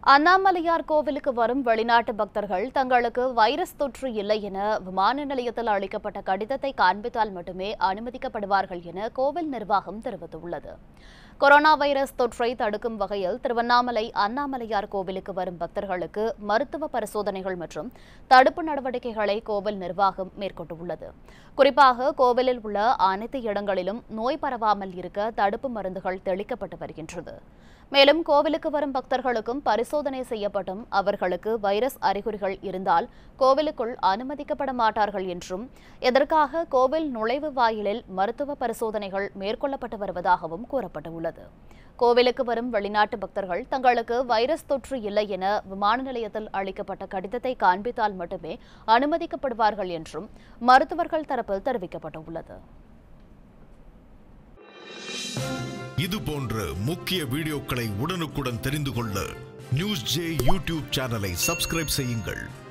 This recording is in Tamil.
அண்ணாமலையார் கோவிலுக்கு வரும் வெளிநாட்டு பக்தர்கள் தங்களுக்கு வைரஸ் தொற்று இல்லை என விமான நிலையத்தில் அளிக்கப்பட்ட கடிதத்தை காண்பித்தால் மட்டுமே அனுமதிக்கப்படுவார்கள் என கோவில் நிர்வாகம் தெரிவித்துள்ளது கொரோனா வைரஸ் தொற்றை தடுக்கும் வகையில் திருவண்ணாமலை அண்ணாமலையார் கோவிலுக்கு வரும் பக்தர்களுக்கு மருத்துவ பரிசோதனைகள் மற்றும் தடுப்பு நடவடிக்கைகளை கோவில் நிர்வாகம் மேற்கொண்டுள்ளது குறிப்பாக கோவிலில் உள்ள அனைத்து இடங்களிலும் நோய் பரவாமல் இருக்க தடுப்பு மருந்துகள் தெளிக்கப்பட்டு வருகின்றது மேலும் கோவிலுக்கு வரும் பக்தர்களுக்கும் பரிசோதனை செய்யப்பட்டும் அவர்களுக்கு வைரஸ் அறிகுறிகள் இருந்தால் கோவிலுக்குள் அனுமதிக்கப்பட மாட்டார்கள் என்றும் இதற்காக கோவில் நுழைவு வாயிலில் மருத்துவ பரிசோதனைகள் மேற்கொள்ளப்பட்டு வருவதாகவும் கூறப்பட்டுள்ளது கோவிலுக்கு வரும் வெளிநாட்டு பக்தர்கள் தங்களுக்கு வைரஸ் தொற்று இல்லை என விமான நிலையத்தில் அளிக்கப்பட்ட கடிதத்தை காண்பித்தால் மட்டுமே அனுமதிக்கப்படுவார்கள் என்றும் மருத்துவர்கள் தரப்பில் தெரிவிக்கப்பட்டுள்ளது இது போன்ற முக்கிய வீடியோக்களை உடனுக்குடன் தெரிந்து கொள்ள நியூஸ் ஜே யூடியூப் சேனலை சப்ஸ்கிரைப் செய்யுங்கள்